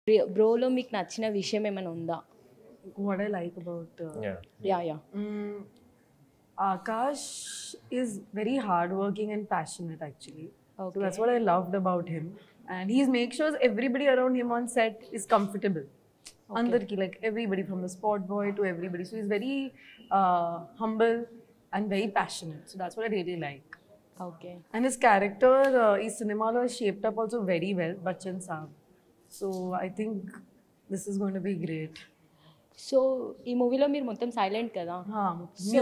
బ్రోలో మీకు నచ్చిన విషయం ఏమైనా ఉందా What I like about uh, Yeah. Yeah yeah Mm, Akash is very hardworking and passionate, actually. So that's what I loved about him. And he's make sure everybody around him on set is comfortable. Andarki, like everybody from the sport boy to everybody. So he's very uh, humble and very passionate. So that's what I really like. Okay And his character, uh, his cinema is shaped up also very well, Bachchan Saab. So I think this is going to be great. So ఈ మూవీలో మీరు మొత్తం silent కదా Haan, so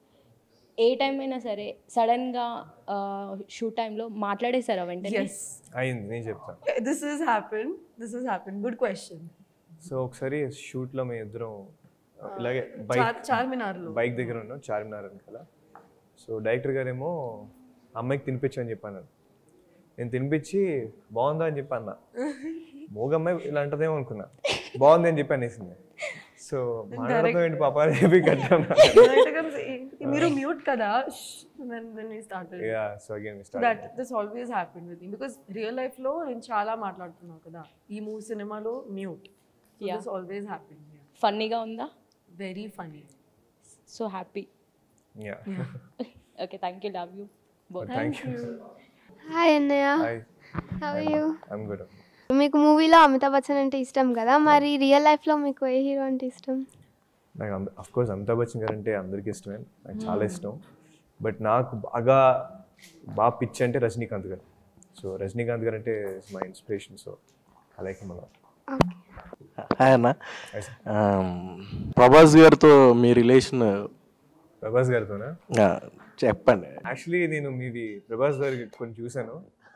ఏ time అయినా సరే సడన్గా shoot టైంలో మాట్లాడేశారా వెంటనే yes. అయింది నేను చెప్తాను This has happened. This has happened. Good question. So ఒకసారి షూట్లో మేము ఇద్దరం ఇలాగే bike Char, Charminar lo. Bike దగ్గర ఉన్నాం చార్మినార్ వెనకాల సో డైరెక్టర్ గారేమో అమ్మాయికి తినిపించు అని చెప్పాను నేను తినిపించి బాగుందా అని చెప్పి అన్న మూగమ్మాయి ఇలా అంటదేమో అనుకున్నా బాగుంది అని చెప్పి అనేసింది సో మాట్లాడతాం ఏంటి పాప అని చెప్పి కట్టాను Director comes, "Eh, మీరు మ్యూట్ కదా Shh." And then then we started. Yeah so again So that this always happened with me because real life లో నేను చాలా మాట్లాడుతున్నావు కదా ఈ మూవ్ సినిమాలో mute Yeah. This always happen ఫన్నీగా ఉందా very funny so happy yeah okay thank you love you both thank you hi అన్నయ్య hi how you I'm good మీకు మూవీలో అమితాబ్ బచ్చన్ అంటే ఇష్టం కదా మరి రియల్ లైఫ్లో మీకు ఏ హీరో అంటే ఇష్టం నాకు అఫ్ కోర్స్ అమితాబ్ బచ్చన్ గారు అంటే అందరికీ ఇష్టమే నాకు చాలా ఇష్టం బట్ నాకు బాగా బాగా పిచ్ అంటే రజనీకాంత్ గారు సో రజనీకాంత్ గారు అంటే my inspiration so I like him a lot okay hi అన్న ఆమ్, ప్రభాస్ గారితో మీ రిలేషన్ ప్రభాస్ గారితోనా చెప్పండి యాక్చువల్లీ నేను మీది ప్రభాస్ గారికి కొన్ని చూశాను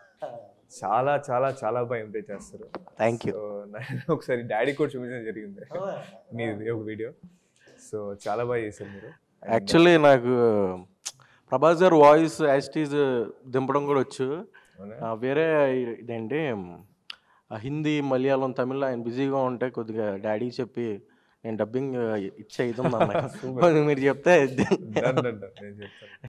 చాలా చాలా చాలా బాగా ఇంప్రెస్ చేస్తారు థ్యాంక్ యూ సో నేను ఒకసారి డాడీ కూడా చూపించడం జరిగింది మీది ఒక వీడియో సో చాలా బాగా చేశారు మీరు యాక్చువల్లీ నాకు ప్రభాస్ గారు వాయిస్ యాస్టీజ్ దింపడం కూడా వచ్చు అవునా? ఆ, వేరే ఇదేంటి ఆ, హిందీ మలయాళం తమిళ ఆయన బిజీగా ఉంటే కొద్దిగా డాడీ చెప్పి నేను డబ్బింగ్ ఇచ్చే ఇది ఉంది అన్న. మీరు చెప్తే Done, done, done. నేను చెప్తాను